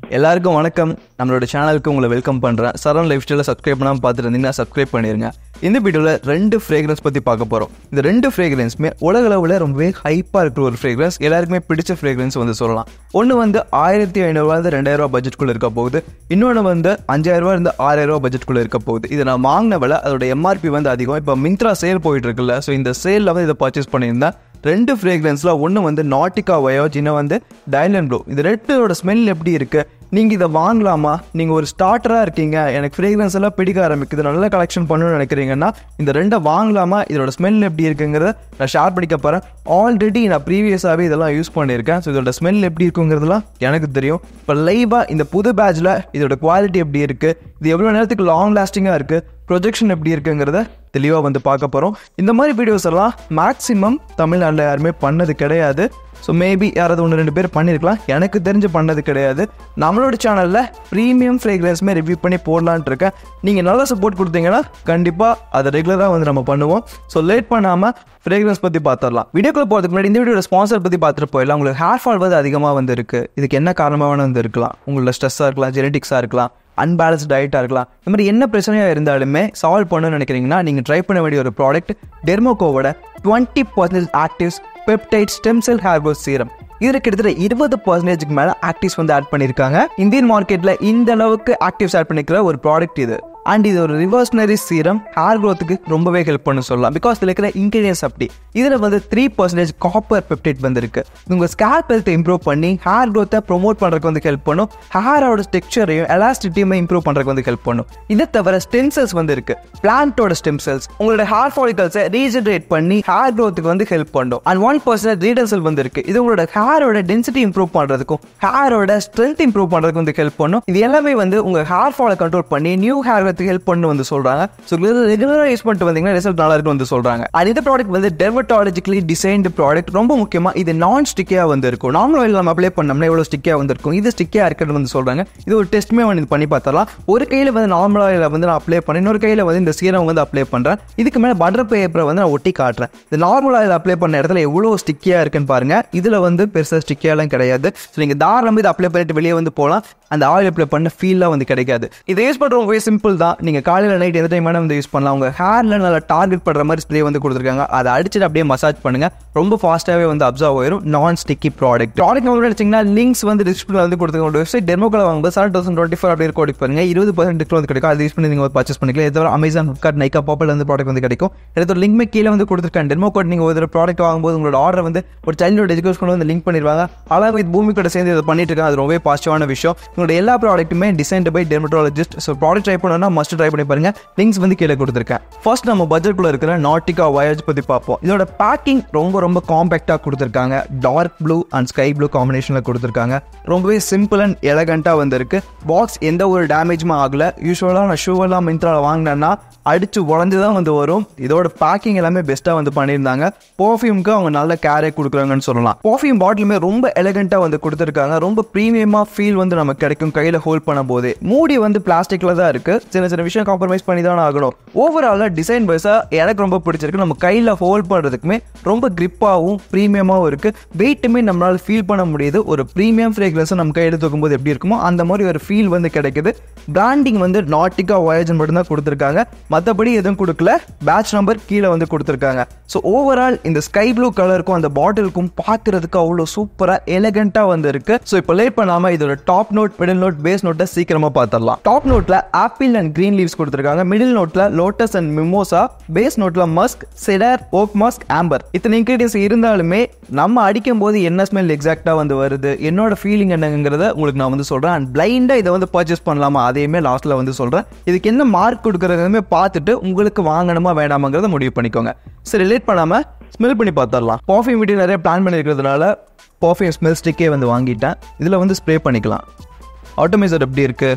எல்லாருக்கும் வணக்கம் நம்மளோட சேனலுக்கு உங்களை வெல்கம் பண்ணுறேன் சரண் லைஃப் ஸ்டைலில் சப்ஸ்கிரைப் பண்ணாமல் பார்த்துருந்தீங்கன்னா சப்ஸ்கிரைப் பண்ணிருங்க இந்த வீடியோவில் ரெண்டு ஃப்ரேக்ரன்ஸ் பற்றி பார்க்க போகிறோம் இந்த ரெண்டு ஃப்ரேக்ரன்ஸுமே உலக அளவில் ரொம்பவே ஹைப்பாக இருக்கிற ஒரு ஃப்ரேக்ரன்ஸ் எல்லாருக்குமே பிடிச்ச ஃப்ரேக்ரன்ஸ் வந்து சொல்லலாம் ஒன்று வந்து ஆயிரத்தி ஐநூறுரூவா ரெண்டாயிரம் ரூபா பட்ஜெட்குள்ளே இருக்க போகுது இன்னொன்று வந்து அஞ்சாயிரரூவா இருந்து ஆறாயிரம் ரூபா பட்ஜெட்குள்ளே இருக்க போகுது இது நான் வாங்கின விலை அதோட எம்ஆர்பி வந்து அதிகம் இப்போ மிந்த்ரா சேல் போயிட்டு இருக்குல்ல ஸோ இந்த சேலில் வந்து இதை பர்ச்சேஸ் பண்ணியிருந்தேன் ரெண்டு ஃப்ரேக்ரன்ஸில் ஒன்று வந்து நாட்டிகா வயோஜ் இன்னும் வந்து டைலன் ப்ளூ இது ரெட்டோட ஸ்மெல் எப்படி இருக்குது நீங்கள் இதை வாங்கலாமா நீங்கள் ஒரு ஸ்டார்டராக இருக்கீங்க எனக்கு ஃப்ரேக்ரன்ஸ் எல்லாம் பிடிக்க ஆரம்பிக்குது நல்ல கலெக்ஷன் பண்ணணும்னு நினைக்கிறீங்கன்னா இந்த ரெண்டை வாங்கலாமா இதோட ஸ்மெல் எப்படி இருக்குங்கிறத நான் ஷேர் பண்ணிக்க போகிறேன் ஆல்ரெடி நான் ப்ரீவியஸாகவே இதெல்லாம் யூஸ் பண்ணியிருக்கேன் ஸோ இதோட ஸ்மெல் எப்படி இருக்குங்கிறதுலாம் எனக்கு தெரியும் இப்போ லைவாக இந்த புது பேட்சில் இதோட குவாலிட்டி எப்படி இருக்குது இது எவ்வளோ நேரத்துக்கு லாங் லாஸ்டிங்காக இருக்குது ப்ரொஜெக்ஷன் எப்படி இருக்குங்கிறத தெளிவாக வந்து பார்க்க போகிறோம் இந்த மாதிரி வீடியோஸ் எல்லாம் மேக்ஸிமம் தமிழ்நாட்டில் யாருமே பண்ணது கிடையாது ஸோ மேபி யாராவது ஒன்று ரெண்டு பேர் பண்ணியிருக்கலாம் எனக்கு தெரிஞ்சு பண்ணது கிடையாது நம்மளோட சேனலில் ப்ரீமியம் ஃப்ரேக்ரன்ஸுமே ரிவ்யூ பண்ணி போடலான்ட்டு இருக்கேன் நீங்கள் நல்லா சப்போர்ட் கொடுத்தீங்கன்னா கண்டிப்பாக அதை ரெகுலராக வந்து நம்ம பண்ணுவோம் ஸோ லேட் பண்ணாமல் ஃப்ரேக்ரன்ஸ் பற்றி பார்த்துடலாம் வீடியோக்குள்ள போகிறதுக்கு முன்னாடி இந்த வீடியோட ஸ்பான்சர் பற்றி பார்த்துட்டு போயிடலாம் உங்களுக்கு ஹேர் ஃபால் வந்து அதிகமாக வந்து இருக்குது இதுக்கு என்ன காரணமாக வந்து இருக்கலாம் உங்களோட ஸ்ட்ரெஸ்ஸாக இருக்கலாம் ஜெனட்டிக்ஸாக இருக்கலாம் அன்பேலன்ஸ் டயட்டாக இருக்கலாம் இந்த மாதிரி என்ன பிரச்சனையாக இருந்தாலுமே சால்வ் பண்ணணும்னு நினைக்கிறீங்கன்னா நீங்கள் ட்ரை பண்ண வேண்டிய ஒரு ப்ராடக்ட் டெர்மோகோவோட twenty percentage actives peptide stem cell hair growth serum இதில் கிட்டத்தட்ட இருபது பர்சன்டேஜ்க்கு மேலே ஆக்டிவ்ஸ் வந்து ஆட் பண்ணியிருக்காங்க இந்தியன் மார்க்கெட்டில் இந்த அளவுக்கு ஆக்டிவ்ஸ் ஆட் பண்ணிக்கிற ஒரு ப்ராடக்ட் இது அண்ட் இது ஒரு ரிவர்ஸ்னரி சீரம் ஹேர் க்ரோத்துக்கு ரொம்பவே ஹெல்ப் பண்ண சொல்லலாம் பிகாஸ் இதில் இருக்கிற இன்கிரியன்ஸ் அப்படி இதில் வந்து த்ரீ பர்சன்டேஜ் காப்பர் பெப்டைட் வந்துருக்கு உங்கள் ஸ்கேல்ப் ஹெல்த்தை இம்ப்ரூவ் பண்ணி ஹேர் க்ரோத்தை ப்ரொமோட் பண்ணுறதுக்கு வந்து ஹெல்ப் பண்ணும் ஹேரோட ஸ்ட்ரக்சரையும் எலாஸ்டிட்டியுமே இம்ப்ரூவ் பண்ணுறதுக்கு வந்து ஹெல்ப் பண்ணும் இதை தவிர ஸ்டெம் செல்ஸ் வந்து இருக்கு பிளான்ட்டோட ஸ்டெம் செல்ஸ் உங்களோட ஹேர் ஃபாலிகல்ஸை ரீஜென்ரேட் பண்ணி ஹேர் க்ரோத்துக்கு வந்து ஹெல்ப் பண்ணும் அண்ட் ஒன் பர்சன்ட் ரீடல் செல் வந்து இருக்கு இது உங்களோட ஹேரோட டென்சிட்டி இம்ப்ரூவ் பண்ணுறதுக்கும் ஹேரோட ஸ்ட்ரென்த் இம்ப்ரூவ் பண்ணுறதுக்கு வந்து ஹெல்ப் பண்ணும் இது எல்லாமே வந்து உங்கள் ஹேர் ஃபாலை கண்ட்ரோல் பண்ணி நியூ ஹேர் வரத்துக்கு ஹெல்ப் பண்ணு வந்து சொல்கிறாங்க ஸோ ரெகுலராக யூஸ் பண்ணிட்டு வந்தீங்கன்னா ரிசல்ட் நல்லா இருக்குன்னு வந்து சொல்கிறாங்க அண்ட் இந்த ப்ராடக்ட் வந்து டெர்மட்டாலஜிக்கலி டிசைன்டு ப்ராடக்ட் ரொம்ப முக்கியமாக இது நான் ஸ்டிக்கியாக வந்து இருக்கும் நார்மல் ஆயில் நம்ம அப்ளை பண்ணோம்னா எவ்வளோ ஸ்டிக்கியாக வந்து இருக்கும் இது ஸ்டிக்கியாக இருக்கிறது வந்து சொல்கிறாங்க இது ஒரு டெஸ்ட்டுமே வந்து இது பண்ணி பார்த்தரலாம் ஒரு கையில் வந்து நார்மல் ஆயில் வந்து நான் அப்ளை பண்ணேன் இன்னொரு கையில் வந்து இந்த சீரம் வந்து அப்ளை பண்ணுறேன் இதுக்கு மேலே பட்டர் பேப்பரை வந்து நான் ஒட்டி காட்டுறேன் இந்த நார்மல் ஆயில் அப்ளை பண்ண இடத்துல எவ்வளோ ஸ்டிக்கியாக இருக்குன்னு பாருங்க இதில் வந்து பெருசாக ஸ்டிக்கியாலாம் கிடையாது ஸோ நீங்கள் தாராளமாக இதை அப்ளை பண்ணிட்டு வெளியே வந்து போகலாம் அந்த ஆயில் அப்ளை பண்ண ஃபீல்லாம் வந்து கிடைக்காது இதை யூஸ் பண்ணுற ரொம்பவே சிம்பிள் தான் நீங்கள் காலையில் நைட் எந்த டைம் வேணால் வந்து யூஸ் பண்ணலாம் உங்கள் ஹேரில் நல்லா டார்கெட் பண்ணுற மாதிரி ஸ்ப்ரே வந்து கொடுத்துருக்காங்க அதை அடிச்சுட்டு அப்படியே மசாஜ் பண்ணுங்கள் ரொம்ப ஃபாஸ்ட்டாகவே வந்து அப்சர்வ் ஆயிரும் நான் ஸ்டிக்கி ப்ராடக்ட் ப்ராடக்ட் நம்ம நினச்சிங்கன்னா லிங்க்ஸ் வந்து டிஸ்பிளே வந்து கொடுத்துருக்க வெப்சைட் டெமோக்கில் வாங்கும்போது செவன் தௌசண்ட் டுவெண்ட்டி ஃபோர் அப்படியே கோடி பாருங்க இருபது பர்சன்ட் டிஸ்கவுண்ட் வந்து கிடைக்கும் அது யூஸ் பண்ணி நீங்கள் பர்ச்சேஸ் பண்ணிக்கலாம் இது தவிர அமேசான் ஃப்ளிப்கார்ட் நைக்கா பாப்பில் வந்து ப்ராடக்ட் வந்து கிடைக்கும் எடுத்து லிங்க்மே கீழே வந்து கொடுத்துருக்கேன் டெமோ கோட் நீங்கள் ஒரு ப்ராடக்ட் வாங்கும்போது உங்களோட ஆர்டர் வந்து ஒரு சைல்டோட எஜுகேஷன் வந்து லிங்க் பண்ணிடுவாங்க அதாவது இது பூமி கூட சேர்ந்து இதை பண்ணிட்டு இருக்காங்க அது ரொம்பவே பாசிட்டிவான விஷயம் உங்களோட எல்லா ப்ராடக்ட்டுமே designed by dermatologist so product try பண்ணணும்னா மஸ்ட் ட்ரை பண்ணி பாருங்க லிங்க்ஸ் வந்து கீழே கொடுத்துருக்கேன் ஃபர்ஸ்ட் நம்ம பட்ஜெட்குள்ள இருக்கிற நாட்டிகா வயர்ஸ் பற்றி பார்ப்போம் இதோட பேக்கிங் ரொம்ப ரொம்ப காம்பேக்டாக கொடுத்துருக்காங்க dark blue and sky blue காம்பினேஷனில் கொடுத்துருக்காங்க ரொம்பவே சிம்பிள் அண்ட் எலகண்ட்டாக வந்திருக்கு பாக்ஸ் எந்த ஒரு டேமேஜுமே ஆகல யூஸ்வலாக நான் ஷூவெல்லாம் மின்த்ராவில் வாங்கினேன்னா அடிச்சு உடஞ்சி தான் வந்து வரும் இதோட பேக்கிங் எல்லாமே பெஸ்ட்டாக வந்து பண்ணியிருந்தாங்க பர்ஃப்யூம்க்கு அவங்க நல்ல கேரே கொடுக்குறாங்கன்னு சொல்லலாம் பர்ஃப்யூம் பாட்டிலுமே ரொம்ப எலகண்ட்டாக வந்து கொடுத்துருக்காங்க ரொம்ப ப்ரீமியமாக ஃபீல் வந்து நமக்கு கிடைக்கும் கையில் ஹோல்ட் பண்ண போதே மூடி வந்து பிளாஸ்டிக்கில் தான் இருக்குது சின்ன சின்ன விஷயம் காம்ப்ரமைஸ் பண்ணி தான் ஆகணும் ஓவராலாக டிசைன் வைஸாக எனக்கு ரொம்ப பிடிச்சிருக்கு நம்ம கையில் ஹோல்ட் பண்ணுறதுக்குமே ரொம்ப கிரிப்பாகவும் ப்ரீமியமாகவும் இருக்குது வெயிட்டுமே நம்மளால் ஃபீல் பண்ண முடியுது ஒரு ப்ரீமியம் ஃப்ரேக்ரன்ஸை நம்ம கையில் தூக்கும்போது எப்படி இருக்குமோ அந்த மாதிரி ஒரு ஃபீல் வந்து கிடைக்குது பிராண்டிங் வந்து நாட்டிகா வயஜன் மட்டும்தான் கொடுத்துருக்காங்க மற்றபடி எதுவும் கொடுக்கல பேட்ச் நம்பர் கீழே வந்து கொடுத்துருக்காங்க ஸோ ஓவரால் இந்த ஸ்கை ப்ளூ கலருக்கும் அந்த பாட்டிலுக்கும் பார்க்கறதுக்கு அவ்வளோ சூப்பராக எலகண்ட்டாக வந்து இருக்கு ஸோ இப்போ லேட் பண்ணாமல் இதோட top note middle note base நோட்டை சீக்கிரமாக பார்த்துடலாம் டாப் நோட்டில் ஆப்பிள் அண்ட் க்ரீன் லீவ்ஸ் கொடுத்துருக்காங்க மிடில் நோட்டில் லோட்டஸ் அண்ட் மிமோசா பேஸ் நோட்டில் musk cedar oak moss amber இத்தனை இன்க்ரீடியன்ஸ் இருந்தாலுமே நம்ம அடிக்கும் போது என்ன ஸ்மெல் எக்ஸாக்டாக வந்து வருது என்னோட ஃபீலிங் என்னங்கிறத உங்களுக்கு நான் வந்து சொல்கிறேன் அண்ட் பிளைண்டாக இதை வந்து பர்ச்சேஸ் பண்ணலாமா அதையுமே லாஸ்ட்டில் வந்து சொல்கிறேன் இதுக்கு என்ன மார்க் கொடுக்குறதுமே பார்த்துட்டு உங்களுக்கு வாங்கணுமா வேணாமாங்கிறத முடிவு பண்ணிக்கோங்க சரி லேட் பண்ணாமல் ஸ்மெல் பண்ணி பார்த்துடலாம் பர்ஃப்யூம் வீடியோ நிறைய பிளான் பண்ணியிருக்கிறதுனால பர்ஃப்யூம் ஸ்மெல் ஸ்டிக்கே வந்து வாங்கிட்டேன் இதில் வந்து ஸ்ப்ரே பண்ணிக்கலாம் ஆட்டோமேசர் எப்படி இருக்குது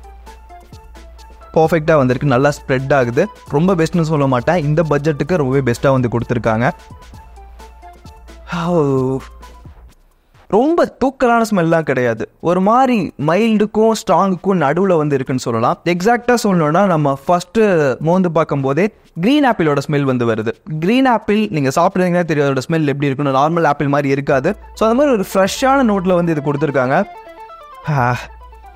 பர்ஃபெக்டாக வந்திருக்கு நல்லா ஸ்ப்ரெட் ஆகுது ரொம்ப பெஸ்ட்னு சொல்ல மாட்டேன் இந்த பட்ஜெட்டுக்கு ரொம்பவே பெஸ்ட்டாக வந்து கொடுத்துருக்காங்க ரொம்ப தூக்கலான ஸ்மெல்லாம் கிடையாது ஒரு மாதிரி மைல்டுக்கும் ஸ்ட்ராங்குக்கும் நடுவில் வந்து இருக்குன்னு சொல்லலாம் எக்ஸாக்டாக சொல்லணும்னா நம்ம ஃபஸ்ட்டு மோந்து பார்க்கும்போதே க்ரீன் ஆப்பிளோட ஸ்மெல் வந்து வருது க்ரீன் ஆப்பிள் நீங்கள் சாப்பிட்றீங்கன்னா தெரியும் அதோட ஸ்மெல் எப்படி இருக்குன்னு நார்மல் ஆப்பிள் மாதிரி இருக்காது ஸோ அந்த மாதிரி ஒரு ஃப்ரெஷ்ஷான நோட்டில் வந்து இது கொடுத்துருக்காங்க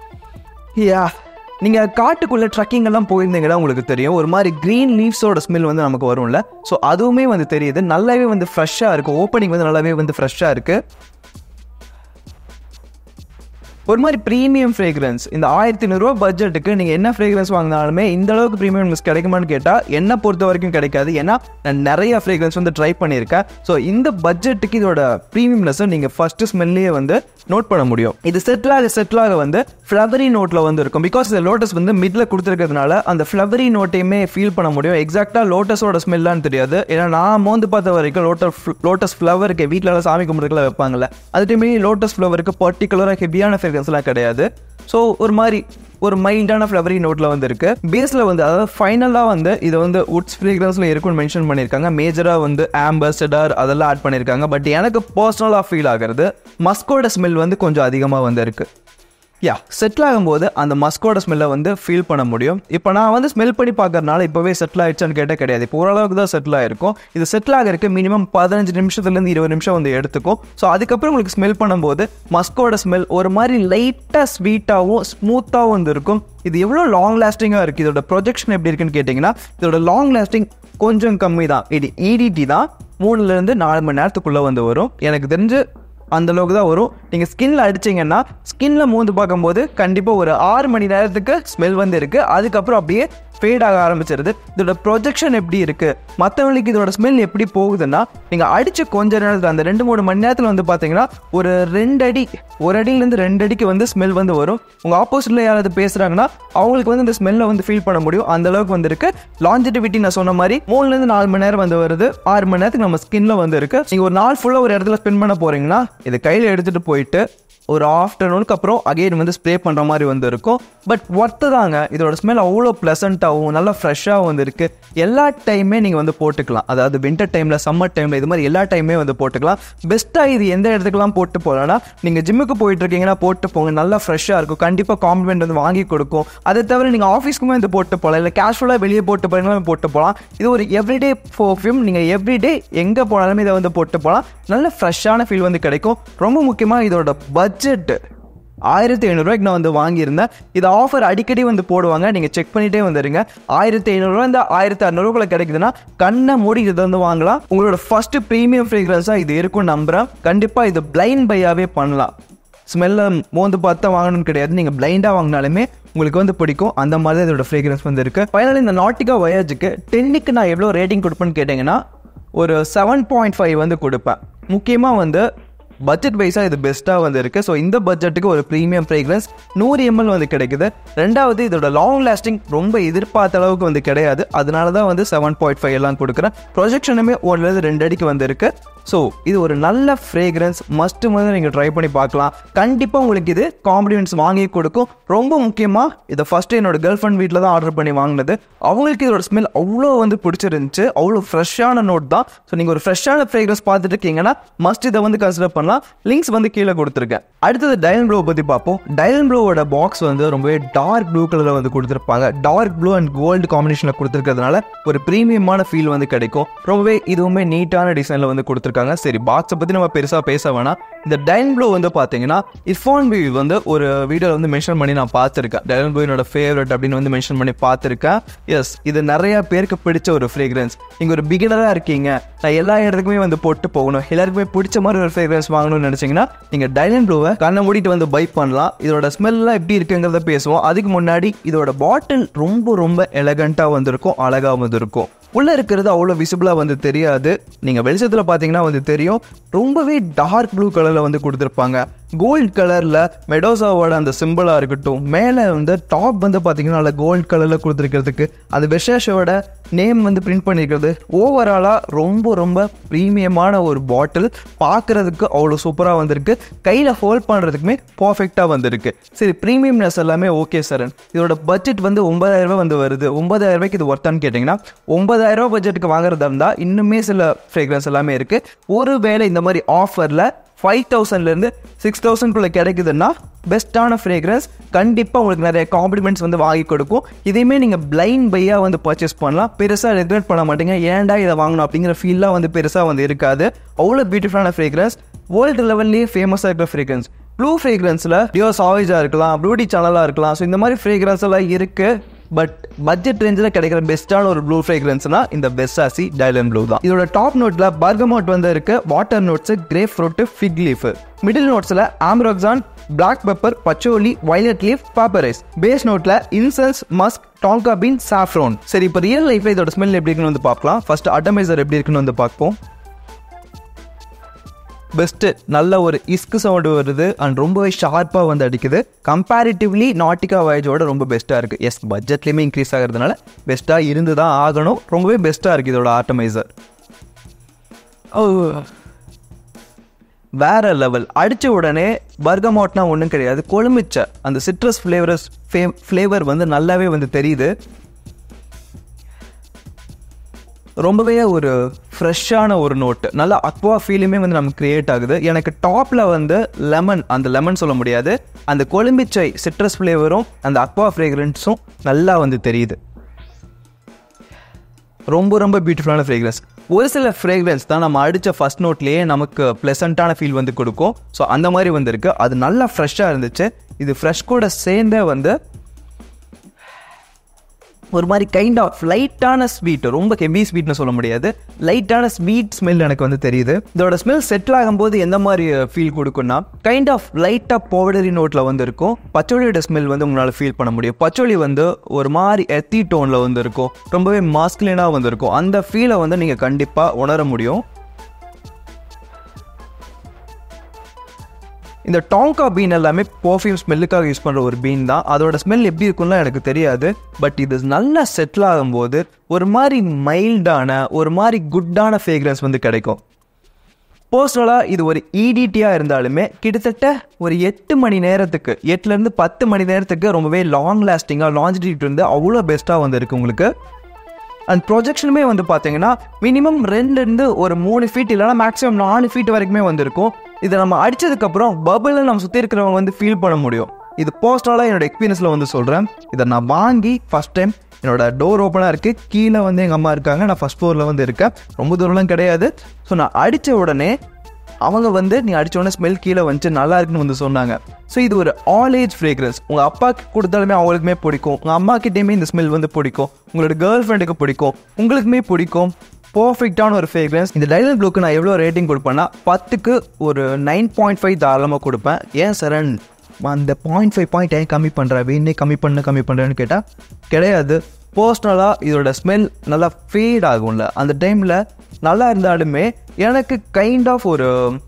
யா நீங்கள் காட்டுக்குள்ளே ட்ரக்கிங் எல்லாம் போயிருந்தீங்கன்னா உங்களுக்கு தெரியும் ஒரு மாதிரி க்ரீன் லீவ்ஸோட ஸ்மெல் வந்து நமக்கு வரும்ல ஸோ அதுவுமே வந்து தெரியுது நல்லாவே வந்து ஃப்ரெஷ்ஷாக இருக்குது ஓப்பனிங் வந்து நல்லாவே வந்து ஃப்ரெஷ்ஷாக இருக்குது ஒரு மாதிரி ப்ரீமியம் ஃப்ரேக்ரன்ஸ் இந்த ஆயிரத்தி நூறுரூவா பட்ஜெட்டுக்கு நீங்கள் என்ன ஃப்ரேக்ரன்ஸ் வாங்கினாலுமே இந்த அளவுக்கு ப்ரீமியம் மிஸ் கிடைக்குமான்னு கேட்டால் என்ன பொறுத்த வரைக்கும் கிடைக்காது ஏன்னா நான் நிறைய ஃப்ரேக்ரன்ஸ் வந்து ட்ரை பண்ணியிருக்கேன் ஸோ இந்த பட்ஜெட்டுக்கு இதோட ப்ரீமியம்னஸை நீங்கள் ஃபஸ்ட்டு ஸ்மெல்லையே வந்து நோட் பண்ண முடியும் இது செட்டிலாக செட்டிலாக வந்து ஃப்ளவரி நோட்டில் வந்து இருக்கும் பிகாஸ் இந்த லோட்டஸ் வந்து மிடில் கொடுத்துருக்கிறதுனால அந்த ஃப்ளவரி நோட்டையுமே ஃபீல் பண்ண முடியும் எக்ஸாக்டாக லோட்டஸோட ஸ்மெல்லான்னு தெரியாது ஏன்னா நான் மோந்து பார்த்த வரைக்கும் லோட்டஸ் லோட்டஸ் ஃப்ளவருக்கு வீட்டில் சாமி கும்பிட்றதுக்குலாம் வைப்பாங்கல்ல அது டைமே லோட்டஸ் ஃப்ளவருக்கு பர்டிகுலராக ஹெவியான ஃப்ரேக்ரன்ஸ்லாம் கிடையாது ஸோ ஒரு மாதிரி ஒரு மைல்டான ஃப்ளவரி நோட்டில் வந்து இருக்கு பேஸில் வந்து அதாவது ஃபைனலாக வந்து இது வந்து உட்ஸ் ஃப்ரேக்ரன்ஸில் இருக்குன்னு மென்ஷன் பண்ணியிருக்காங்க மேஜராக வந்து ஆம்பர் செடார் அதெல்லாம் ஆட் பண்ணியிருக்காங்க பட் எனக்கு பர்சனலாக ஃபீல் ஆகிறது மஸ்கோட ஸ்மெல் வந்து கொஞ்சம் அதிகமாக வந்து இருக்கு யா செட்டில் ஆகும்போது அந்த மஸ்கோட ஸ்மெல்லை வந்து ஃபீல் பண்ண முடியும் இப்போ நான் வந்து ஸ்மெல் பண்ணி பார்க்கறதுனால இப்போவே செட்டில் ஆயிடுச்சான்னு கேட்டால் கிடையாது இப்போ ஓரளவுக்கு தான் செட்டில் ஆயிருக்கும் இது செட்டில் ஆகிறதுக்கு மினிமம் பதினஞ்சு நிமிஷத்துலேருந்து இருபது நிமிஷம் வந்து எடுத்துக்கும் ஸோ அதுக்கப்புறம் உங்களுக்கு ஸ்மெல் பண்ணும்போது மஸ்கோட ஸ்மெல் ஒரு மாதிரி லைட்டாக ஸ்வீட்டாகவும் ஸ்மூத்தாகவும் வந்து இருக்கும் இது எவ்வளோ லாங் லாஸ்டிங்காக இருக்குது இதோட ப்ரொஜெக்ஷன் எப்படி இருக்குன்னு கேட்டிங்கன்னா இதோட லாங் லாஸ்டிங் கொஞ்சம் கம்மி தான் இது இடிடி தான் மூணுலேருந்து நாலு மணி நேரத்துக்குள்ளே வந்து வரும் எனக்கு தெரிஞ்சு அந்த அளவுக்கு தான் வரும் நீங்கள் ஸ்கின்ல அடிச்சிங்கன்னா ஸ்கின்ல மூந்து பார்க்கும்போது கண்டிப்பாக ஒரு ஆறு மணி நேரத்துக்கு ஸ்மெல் வந்து இருக்குது அதுக்கப்புறம் அப்படியே ஃபேட் ஆக ஆரம்பிச்சிருது இதோட ப்ரொஜெக்ஷன் எப்படி இருக்குது மற்றவங்களுக்கு இதோட ஸ்மெல் எப்படி போகுதுன்னா நீங்கள் அடித்த கொஞ்ச நேரத்தில் அந்த ரெண்டு மூணு மணி நேரத்தில் வந்து பார்த்தீங்கன்னா ஒரு ரெண்டு அடி ஒரு அடியிலேருந்து ரெண்டு அடிக்கு வந்து ஸ்மெல் வந்து வரும் உங்கள் ஆப்போசிட்டில் யாராவது பேசுகிறாங்கன்னா அவங்களுக்கு வந்து இந்த ஸ்மெல்லை வந்து ஃபீல் பண்ண முடியும் அந்த அளவுக்கு வந்து இருக்கு லாஞ்சிட்டிவிட்டி நான் சொன்ன மாதிரி மூணுலேருந்து நாலு மணி நேரம் வந்து வருது ஆறு மணி நேரத்துக்கு நம்ம ஸ்கின்ல வந்து இருக்கு நீங்கள் ஒரு நாள் ஃபுல்லாக ஒரு இடத்துல ஸ்பெண்ட் பண்ண போறீங்கன்னா இது கையில் எடுத்துகிட்டு போயிட்டு ஒரு ஆஃப்டர்நூனுக்கு அப்புறம் அகைன் வந்து ஸ்ப்ரே பண்ணுற மாதிரி வந்து இருக்கும் பட் ஒர்த்து தாங்க இதோட ஸ்மெல் அவ்வளோ ப்ளசண்ட்டாகவும் நல்லா ஃப்ரெஷ்ஷாகவும் வந்து இருக்கு எல்லா டைமே நீங்கள் வந்து போட்டுக்கலாம் அதாவது வின்டர் டைமில் சம்மர் டைமில் இது மாதிரி எல்லா டைமே வந்து போட்டுக்கலாம் பெஸ்ட்டாக இது எந்த இடத்துக்குலாம் போட்டு போகலாம்னா நீங்கள் ஜிம்முக்கு போயிட்டு இருக்கீங்கன்னா போட்டு போங்க நல்லா ஃப்ரெஷ்ஷாக இருக்கும் கண்டிப்பாக காம்ப்ளிமெண்ட் வந்து வாங்கி கொடுக்கும் அதை தவிர நீங்கள் ஆஃபீஸ்க்குமே வந்து போட்டு போகலாம் இல்லை கேஷுவலாக வெளியே போட்டு போகிறீங்களும் போட்டு போகலாம் இது ஒரு எவ்ரிடே பர்ஃப்யூம் நீங்கள் எவ்ரிடே எங்கே போனாலுமே இதை வந்து போட்டு போகலாம் நல்ல ஃப்ரெஷ்ஷான ஃபீல் வந்து கிடைக்கும் ரொம்ப முக்கியமாக இதோட பட்ஜெட் ஆயிரத்தி ஐநூறுரூவாய்க்கு நான் வந்து வாங்கியிருந்தேன் இது ஆஃபர் அடிக்கடி வந்து போடுவாங்க நீங்கள் செக் பண்ணிட்டே வந்துடுங்க ஆயிரத்தி ஐநூறுரூவா இந்த ஆயிரத்தி அறநூறுக்குள்ள கிடைக்குதுன்னா கண்ணை மூடி இதை வந்து வாங்கலாம் உங்களோட ஃபர்ஸ்ட் ப்ரீமியம் ஃப்ரேக்ரன்ஸாக இது இருக்கும்னு நம்புகிறேன் கண்டிப்பாக இது பிளைண்ட் பையாவே பண்ணலாம் ஸ்மெல்லை மோந்து பார்த்தா வாங்கணும்னு கிடையாது நீங்கள் பிளைண்டாக வாங்கினாலுமே உங்களுக்கு வந்து பிடிக்கும் அந்த மாதிரி தான் இதோட ஃப்ரேக்ரன்ஸ் வந்து இருக்குது ஃபைனலி இந்த நாட்டிகா வயேஜுக்கு டென்னுக்கு நான் எவ்வளோ ரேட்டிங் கொடுப்பேன்னு கேட்டிங்கன்னா ஒரு செவன் பாயிண்ட் ஃபைவ் வந்து கொடுப்பேன் முக்கியமாக வந்து பட்ஜெட் வைஸாக இது பெஸ்ட்டாக வந்து இருக்குது ஸோ இந்த பட்ஜெட்டுக்கு ஒரு ப்ரீமியம் ஃப்ரேக்ரன்ஸ் நூறு எம்எல் வந்து கிடைக்குது ரெண்டாவது இதோட லாங் லாஸ்டிங் ரொம்ப எதிர்பார்த்த அளவுக்கு வந்து கிடையாது அதனால தான் வந்து செவன் பாயிண்ட் ஃபைவ் எல்லாம் கொடுக்குறேன் ப்ரொஜெக்ஷனுமே ஒன்றுலேருந்து ரெண்டு அடிக்கு வந்து இருக்குது ஸோ இது ஒரு நல்ல ஃப்ரேக்ரன்ஸ் மஸ்ட்டு வந்து நீங்கள் ட்ரை பண்ணி பார்க்கலாம் கண்டிப்பாக உங்களுக்கு இது காம்ப்ளிமெண்ட்ஸ் வாங்கி கொடுக்கும் ரொம்ப முக்கியமாக இதை ஃபஸ்ட்டு என்னோட கேர்ள் ஃப்ரெண்ட் வீட்டில் தான் ஆர்டர் பண்ணி வாங்கினது அவங்களுக்கு இதோட ஸ்மெல் அவ்வளோ வந்து பிடிச்சிருந்துச்சு அவ்வளோ ஃப்ரெஷ்ஷான நோட் தான் ஸோ நீங்கள் ஒரு ஃப்ரெஷ்ஷான ஃப்ரேக்ரன்ஸ் பார்த்துட்டு இருக்கீங்கன்னா மஸ்ட் இதை வந்து கன்சிடர் பண்ணலாம் லிங்க்ஸ் வந்து கீழே கொடுத்துருக்கேன் அடுத்தது டயல் ப்ளூ பற்றி பார்ப்போம் டயல் ப்ளூவோட பாக்ஸ் வந்து ரொம்பவே டார்க் ப்ளூ கலரில் வந்து கொடுத்துருப்பாங்க டார்க் ப்ளூ அண்ட் கோல்டு காம்பினேஷனில் கொடுத்துருக்கிறதுனால ஒரு ப்ரீமியமான ஃபீல் வந்து கிடைக்கும் ரொம்பவே இதுவுமே நீட்டான டிசைனில் வந்து கொடுத்துருக்காங்க சரி பாக்ஸை பற்றி நம்ம பெருசாக பேச வேணாம் இந்த டைன் ப்ளூ வந்து பார்த்தீங்கன்னா இர்ஃபான் பி வந்து ஒரு வீடியோவில் வந்து மென்ஷன் பண்ணி நான் பார்த்துருக்கேன் டைன் ப்ளூ என்னோட ஃபேவரட் அப்படின்னு வந்து மென்ஷன் பண்ணி பார்த்துருக்கேன் எஸ் இது நிறைய பேருக்கு பிடிச்ச ஒரு ஃப்ரேக்ரன்ஸ் நீங்கள் ஒரு பிகினராக இருக்கீங்க நான் எல்லா இடத்துக்குமே வந்து போட்டு போகணும் எல்லாருக்குமே பிடிச்ச மாதிரி ஒரு ஃப்ரேக்ரன்ஸ் வாங்கணும்னு நினச்சிங்கன்னா நீங்கள் டைனன் ப்ளூவை கண்ணை மூடிட்டு வந்து பை பண்ணலாம் இதோட ஸ்மெல்லாம் எப்படி இருக்குங்கிறத பேசுவோம் அதுக்கு முன்னாடி இதோட பாட்டில் ரொம்ப ரொம்ப எலகண்ட்டாக வந்திருக்கும் அழகாக வந்திருக்கும் உள்ளே இருக்கிறது அவ்வளோ விசிபிளாக வந்து தெரியாது நீங்கள் வெளிச்சத்தில் பார்த்தீங்கன்னா வந்து தெரியும் ரொம்பவே டார்க் ப்ளூ கலரில் வந்து கொடுத்துருப்பாங்க கோல்ட் கலரில் மெடோசாவோட அந்த சிம்பிளாக இருக்கட்டும் மேலே வந்து டாப் வந்து பார்த்தீங்கன்னா நல்ல கோல்ட் கலரில் கொடுத்துருக்கிறதுக்கு அது விஷேஷோட நேம் வந்து பிரிண்ட் பண்ணியிருக்கிறது ஓவராலாக ரொம்ப ரொம்ப ப்ரீமியமான ஒரு பாட்டில் பார்க்குறதுக்கு அவ்வளோ சூப்பராக வந்திருக்கு கையில் ஹோல்ட் பண்ணுறதுக்குமே பர்ஃபெக்டாக வந்திருக்கு சரி ப்ரீமியம்னஸ் எல்லாமே ஓகே சரண் இதோட பட்ஜெட் வந்து ஒன்பதாயிரம் ரூபாய் வந்து வருது ஒன்பதாயிரம் ரூபாய்க்கு இது ஒர்த்தான்னு கேட்டிங்கன்னா ஒன்பதாயிரம் ரூபாய் பட்ஜெட்டுக்கு வாங்குறதா இருந்தால் இன்னுமே சில ஃப்ரேக்ரன்ஸ் எல்லாமே இருக்குது ஒருவேளை இந்த மாதிரி ஆஃபரில் ஃபைவ் தௌசண்ட்லேருந்து சிக்ஸ் தௌசண்ட்குள்ளே கிடைக்குதுன்னா பெஸ்ட்டான ஃப்ரேக்ரன்ஸ் கண்டிப்பாக உங்களுக்கு நிறைய காம்ப்ளிமெண்ட்ஸ் வந்து வாங்கி கொடுக்கும் இதையுமே நீங்கள் பிளைண்ட் பையாக வந்து பர்ச்சேஸ் பண்ணலாம் பெருசாக ரெகுலேட் பண்ண மாட்டீங்க ஏன்டா இதை வாங்கணும் அப்படிங்கிற ஃபீல்லாம் வந்து பெருசாக வந்து இருக்காது அவ்வளோ பியூட்டிஃபுல்லான ஃப்ரேக்ரன்ஸ் வேர்ல்டு லெவல்லேயே ஃபேமஸாக இருக்கிற ஃப்ரேக்ரன்ஸ் ப்ளூ ஃப்ரேக்ரன்ஸில் டியோ சாவேஜாக இருக்கலாம் ப்ளூடி சேனலாக இருக்கலாம் ஸோ இந்த மாதிரி ஃப்ரேக்ரன்ஸ் எல்லாம் இருக்குது பட் பட்ஜெட் ரேஞ்சில் கிடைக்கிற பெஸ்ட்டான ஒரு ப்ளூ ஃப்ரேக்ரன்ஸ்னா இந்த பெஸ்டாசி டைலன் ப்ளூ தான் இதோட டாப் நோட்டில் பர்கமோட் வந்து இருக்கு water notes grapefruit fig leaf middle நோட்ஸில் ambroxan black pepper patchouli violet leaf பாப்பரைஸ் பேஸ் நோட்ல இன்சென்ஸ் மஸ்க் டால்கா பீன் சாஃப்ரோன் சரி இப்போ ரியல் லைஃப்ல இதோட ஸ்மெல் எப்படி இருக்குன்னு வந்து பார்க்கலாம் ஃபர்ஸ்ட் அட்டமைசர் எப்படி இருக்குன்னு வந்து பார்ப்போம் பெஸ்ட்டு நல்ல ஒரு இஸ்கு சவுண்டு வருது அண்ட் ரொம்பவே ஷார்ப்பாக வந்து அடிக்குது கம்பேரிட்டிவ்லி நாட்டிகா வாய்ஸோட ரொம்ப பெஸ்ட்டாக இருக்குது எஸ் பட்ஜெட்லேயுமே இன்க்ரீஸ் ஆகிறதுனால பெஸ்ட்டாக இருந்து தான் ஆகணும் ரொம்பவே பெஸ்ட்டாக இருக்குது இதோட ஆட்டமைசர் ஓ வேற லெவல் அடித்த உடனே பர்கமோட்னா ஒன்றும் கிடையாது கொழுமிச்ச அந்த சிட்ரஸ் ஃப்ளேவரஸ் ஃப்ளேவர் வந்து நல்லாவே வந்து தெரியுது ரொம்பவே ஒரு ஃப்ரெஷ்ஷான ஒரு நோட்டு நல்ல அக்வா ஃபீலுமே வந்து நமக்கு க்ரியேட் ஆகுது எனக்கு டாப்பில் வந்து லெமன் அந்த லெமன் சொல்ல முடியாது அந்த கொழும்பிச்சை சிட்ரஸ் ஃப்ளேவரும் அந்த அக்வா ஃப்ரேக்ரன்ஸும் நல்லா வந்து தெரியுது ரொம்ப ரொம்ப பியூட்டிஃபுல்லான ஃப்ரேக்ரன்ஸ் ஒரு சில ஃப்ரேக்ரன்ஸ் தான் நம்ம அடித்த ஃபஸ்ட் நோட்லேயே நமக்கு ப்ளசண்ட்டான ஃபீல் வந்து கொடுக்கும் ஸோ அந்த மாதிரி வந்திருக்கு அது நல்லா ஃப்ரெஷ்ஷாக இருந்துச்சு இது ஃப்ரெஷ் கூட சேர்ந்தே வந்து ஒரு மாதிரி கைண்ட் ஆஃப் லைட்டான ஸ்வீட் ரொம்ப ஹெவி ஸ்வீட்னு சொல்ல முடியாது லைட்டான ஸ்வீட் ஸ்மெல் எனக்கு வந்து தெரியுது இதோட ஸ்மெல் செட்டில் ஆகும்போது எந்த மாதிரி ஃபீல் கொடுக்கும்னா கைண்ட் ஆஃப் லைட்டாக பவுடரி நோட்டில் வந்து இருக்கும் பச்சோலியோட ஸ்மெல் வந்து உங்களால் ஃபீல் பண்ண முடியும் பச்சோலி வந்து ஒரு மாதிரி எத்தி டோனில் வந்து இருக்கும் ரொம்பவே மாஸ்குலினாக வந்து இருக்கும் அந்த ஃபீலை வந்து நீங்கள் கண்டிப்பாக உணர முடியும் இந்த டாங்கா பீன் எல்லாமே பர்ஃப்யூம் ஸ்மெல்லுக்காக யூஸ் பண்ணுற ஒரு பீன் தான் அதோட ஸ்மெல் எப்படி இருக்கும்லாம் எனக்கு தெரியாது பட் இது நல்லா செட்டில் ஆகும்போது ஒரு மாதிரி மைல்டான ஒரு மாதிரி குட்டான ஃப்ரேக்ரன்ஸ் வந்து கிடைக்கும் பர்சனலாக இது ஒரு இடிடியாக இருந்தாலுமே கிட்டத்தட்ட ஒரு எட்டு மணி நேரத்துக்கு எட்டுலேருந்து பத்து மணி நேரத்துக்கு ரொம்பவே லாங் லாஸ்டிங்காக லாஞ்சிட்டு இருந்து அவ்வளோ பெஸ்ட்டாக வந்து இருக்குது உங்களுக்கு அண்ட் ப்ரொஜெக்ஷனுமே வந்து பார்த்தீங்கன்னா மினிமம் ரெண்டுலேருந்து ஒரு மூணு ஃபீட் இல்லைனா மேக்ஸிமம் நாலு ஃபீட் வரைக்குமே வந்திருக்கும் இதை நம்ம அடித்ததுக்கப்புறம் பபிளில் நம்ம சுற்றி இருக்கிறவங்க வந்து ஃபீல் பண்ண முடியும் இது போஸ்டலாக என்னோட எக்ஸ்பீரியன்ஸில் வந்து சொல்கிறேன் இதை நான் வாங்கி ஃபஸ்ட் டைம் என்னோட டோர் ஓப்பனாக இருக்குது கீழே வந்து எங்கள் அம்மா இருக்காங்க நான் ஃபஸ்ட் ஃப்ளோரில் வந்து இருக்கேன் ரொம்ப தூரம்லாம் கிடையாது ஸோ நான் அடித்த உடனே அவங்க வந்து நீ அடிச்ச உடனே ஸ்மெல் கீழே வந்துச்சு நல்லா இருக்குன்னு வந்து சொன்னாங்க ஸோ இது ஒரு ஆல் ஏஜ் ஃப்ரேக்ரன்ஸ் உங்கள் அப்பாவுக்கு கொடுத்தாலுமே அவங்களுக்குமே பிடிக்கும் உங்கள் அம்மா கிட்டேயுமே இந்த ஸ்மெல் வந்து பிடிக்கும் உங்களோட கேர்ள் ஃப்ரெண்டுக்கு பிடிக்கும் உங்களுக்குமே பிடிக்கும் பர்ஃபெக்டான ஒரு ஃப்ரேக்ரன்ஸ் இந்த டைலர் ப்ளூக்கு நான் எவ்வளோ ரேட்டிங் கொடுப்பேன்னா பத்துக்கு ஒரு நைன் பாயிண்ட் ஃபைவ் தாராளமாக கொடுப்பேன் ஏன் சரண் அந்த பாயிண்ட் ஃபைவ் பாயிண்ட் ஏன் கம்மி பண்ணுற வேணே கம்மி பண்ண கம்மி பண்ணுறேன்னு கேட்டால் கிடையாது பர்சனலாக இதோட ஸ்மெல் நல்லா ஃபேட் ஆகும்ல அந்த டைமில் நல்லா இருந்தாலுமே எனக்கு கைண்ட் ஆஃப் ஒரு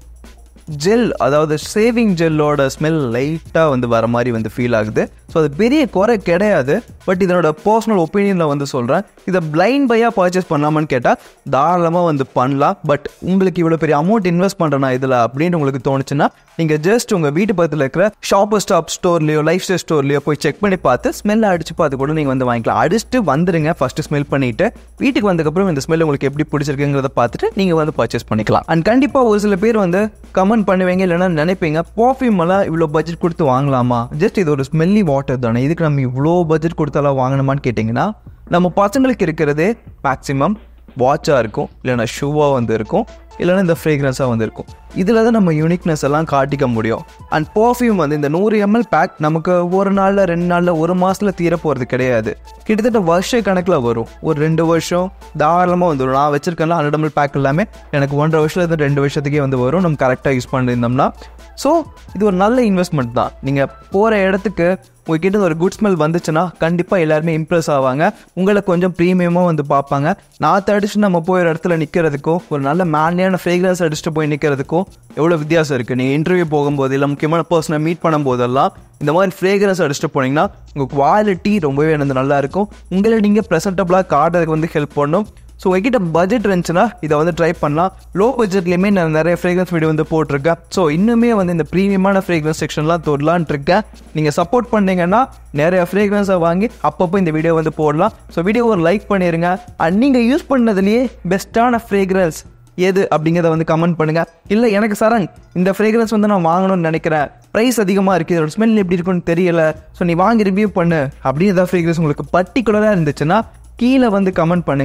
ஜெல் அதாவது சேவிங் ஜெல்லோட ஸ்மெல் லைட்டாக வந்து வர மாதிரி வந்து ஃபீல் ஆகுது ஸோ அது பெரிய குறை கிடையாது பட் இதனோட பர்சனல் ஒப்பீனியனில் வந்து சொல்கிறேன் இதை பிளைண்ட் பையாக பர்ச்சேஸ் பண்ணலாமான்னு கேட்டால் தாராளமாக வந்து பண்ணலாம் பட் உங்களுக்கு இவ்வளோ பெரிய அமௌண்ட் இன்வெஸ்ட் பண்ணுறேனா இதில் அப்படின்னு உங்களுக்கு தோணுச்சுன்னா நீங்கள் ஜஸ்ட் உங்கள் வீட்டு பக்கத்தில் இருக்கிற ஷாப்பர் ஸ்டாப் ஸ்டோர்லையோ லைஃப் ஸ்டைல் ஸ்டோர்லையோ போய் செக் பண்ணி பார்த்து ஸ்மெல் அடிச்சு பார்த்து கூட நீங்கள் வந்து வாங்கிக்கலாம் அடிச்சுட்டு வந்துருங்க ஃபஸ்ட்டு ஸ்மெல் பண்ணிவிட்டு வீட்டுக்கு வந்ததுக்கப்புறம் இந்த ஸ்மெல் உங்களுக்கு எப்படி பிடிச்சிருக்குங்கிறத பார்த்துட்டு நீங்கள் வந்து பர்ச்சேஸ் பண்ணிக்கலாம் அண்ட் கண்டிப்பாக ஒரு சில பேர் வந்து கமெண்ட் பண்ணுவீங்க இல்லைன்னா நினைப்பீங்க பர்ஃப்யூம் எல்லாம் இவ்வளோ பட்ஜெட் கொடுத்து வாங்கலாமா ஜஸ்ட் இது ஒரு ஸ்மெல்லி வாட்டர் தானே இதுக்கு நம்ம இவ்வளோ பட்ஜெட் கொடுத்தாலாம் வாங்கணுமான்னு கேட்டிங்கன்னா நம்ம பசங்களுக்கு இருக்கிறதே மேக்ஸிமம் வாட்சாக இருக்கும் இல்லைன்னா ஷூவாக வந்து இருக்கும் இல்லைன்னா இந்த ஃப்ரேக்ரன்ஸாக வந்து இருக்கும் இதில் தான் நம்ம யூனிக்னஸ் எல்லாம் காட்டிக்க முடியும் அண்ட் பர்ஃப்யூம் வந்து இந்த நூறு எம்எல் பேக் நமக்கு ஒரு நாளில் ரெண்டு நாளில் ஒரு மாதத்தில் தீர போகிறது கிடையாது கிட்டத்தட்ட வருஷ கணக்கில் வரும் ஒரு ரெண்டு வருஷம் தாராளமாக வந்துடும் நான் வச்சிருக்கேன்ல ஹண்ட்ரட் எம்எல் பேக் எல்லாமே எனக்கு ஒன்றரை வருஷத்துலேருந்து ரெண்டு வருஷத்துக்கே வந்து வரும் நம்ம கரெக்டாக யூஸ் பண்ணியிருந்தோம்னா ஸோ இது ஒரு நல்ல இன்வெஸ்ட்மெண்ட் தான் நீங்கள் போகிற இடத்துக்கு உங்ககிட்ட ஒரு குட் ஸ்மெல் வந்துச்சுன்னா கண்டிப்பாக எல்லாருமே இம்ப்ரெஸ் ஆவாங்க உங்களை கொஞ்சம் ப்ரீமியமாக வந்து பார்ப்பாங்க நாற்று அடிச்சுட்டு நம்ம போய் ஒரு இடத்துல நிற்கிறதுக்கும் ஒரு நல்ல மேன்லியான ஃப்ரேக்ரன்ஸ் அடிச்சுட்டு போய் நிற்கிறதுக்கும் எவ்வளோ வித்தியாசம் இருக்குது நீங்கள் இன்டர்வியூ போகும்போது இல்லை முக்கியமான பர்சனை மீட் பண்ணும்போதெல்லாம் இந்த மாதிரி ஃப்ரேக்ரன்ஸ் அடிச்சுட்டு போனீங்கன்னா உங்கள் குவாலிட்டி ரொம்பவே வந்து நல்லா இருக்கும் உங்களை நீங்கள் ப்ரெசன்டபுளாக காட்டுறதுக்கு வந்து ஹெல்ப் பண்ணும் ஸோ உங்ககிட்ட பட்ஜெட் இருந்துச்சுன்னா இதை வந்து ட்ரை பண்ணலாம் லோ பட்ஜெட்லேயுமே நான் நிறைய ஃப்ரேக்ரன்ஸ் வீடியோ வந்து போட்டிருக்கேன் ஸோ இன்னுமே வந்து இந்த ப்ரீமியமான ஃப்ரேக்ரன்ஸ் செக்ஷன்லாம் தொடலான் இருக்கேன் நீங்கள் சப்போர்ட் பண்ணீங்கன்னா நிறைய ஃப்ரேக்ரன்ஸை வாங்கி அப்பப்போ இந்த வீடியோ வந்து போடலாம் ஸோ வீடியோ ஒரு லைக் பண்ணிடுங்க அண்ட் நீங்கள் யூஸ் பண்ணதுலேயே பெஸ்ட்டான ஃப்ரேக்ரன்ஸ் எது அப்படிங்கிறத வந்து கமெண்ட் பண்ணுங்கள் இல்லை எனக்கு சரண் இந்த ஃப்ரேக்ரன்ஸ் வந்து நான் வாங்கணும்னு நினைக்கிறேன் ப்ரைஸ் அதிகமாக இருக்குது இதோட ஸ்மெல் எப்படி இருக்குன்னு தெரியல ஸோ நீ வாங்கி ரிவ்யூ பண்ணு அப்படின்னு ஏதாவது ஃப்ரேக்ரன்ஸ் உங்களுக்கு பர்டிகுலராக இருந்துச்சுன்னா கீழே வந்து கமெண்ட் பண்ணுங்கள்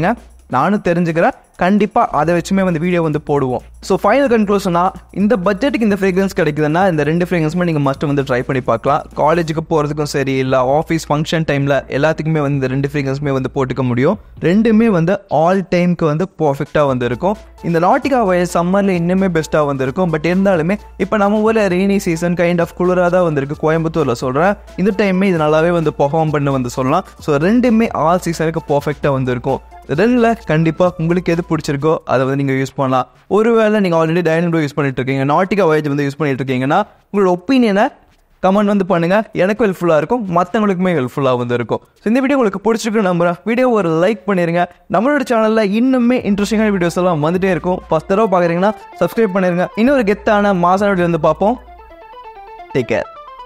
நானும் தெரிஞ்சுக்கிறேன் கண்டிப்பாக அதை வச்சுமே வந்து வீடியோ வந்து போடுவோம் ஸோ ஃபைனல் கன்க்ளூஷனா இந்த பட்ஜெட்டுக்கு இந்த ஃப்ரேக்ரன்ஸ் கிடைக்குதுன்னா இந்த ரெண்டு ஃப்ரேக்ரன்ஸுமே நீங்கள் மஸ்ட் வந்து ட்ரை பண்ணி பார்க்கலாம் காலேஜுக்கு போகிறதுக்கும் சரி இல்லை ஆஃபீஸ் ஃபங்க்ஷன் டைமில் எல்லாத்துக்குமே வந்து இந்த ரெண்டு ஃப்ரேக்ரன்ஸுமே வந்து போட்டுக்க முடியும் ரெண்டுமே வந்து ஆல் டைம்க்கு வந்து பர்ஃபெக்டாக வந்து இருக்கும் இந்த நாட்டிகா வயல் சம்மரில் இன்னுமே பெஸ்ட்டாக வந்து இருக்கும் பட் இருந்தாலுமே இப்போ நம்ம ஊரில் ரெய்னி சீசன் கைண்ட் ஆஃப் குளிராக தான் வந்திருக்கு கோயம்புத்தூரில் சொல்கிறேன் இந்த டைமே இது நல்லாவே வந்து பெர்ஃபார்ம் பண்ணி வந்து சொல்லலாம் ஸோ ரெண்டுமே ஆல் சீசனுக்கு பர்ஃபெக்டாக வந்து இருக்கும் ரெண்டில் கண்டிப்பாக உங்களுக்கு எது பிடிச்சிருக்கோ அதை வந்து நீங்கள் யூஸ் பண்ணலாம் ஒருவேளை நீங்கள் ஆல்ரெடி டைனிங் யூஸ் பண்ணிட்டு இருக்கீங்க நாட்டிகா வயஜ் வந்து யூஸ் பண்ணிட்டு இருக்கீங்கன்னா உங்களோட ஒப்பீனியனை கமெண்ட் வந்து பண்ணுங்கள் எனக்கும் ஹெல்ப்ஃபுல்லாக இருக்கும் மற்றவங்களுக்குமே ஹெல்ப்ஃபுல்லாக வந்து இருக்கும் ஸோ இந்த வீடியோ உங்களுக்கு பிடிச்சிருக்கு நம்புறேன் வீடியோ ஒரு லைக் பண்ணிடுங்க நம்மளோட சேனலில் இன்னுமே இன்ட்ரெஸ்டிங்கான வீடியோஸ் எல்லாம் வந்துட்டே இருக்கும் ஃபஸ்ட் தடவை பார்க்குறீங்கன்னா சப்ஸ்கிரைப் பண்ணிடுங்க இன்னொரு கெத்தான மாசான வீடியோ வந்து பார்ப்போம் டேக் கேர்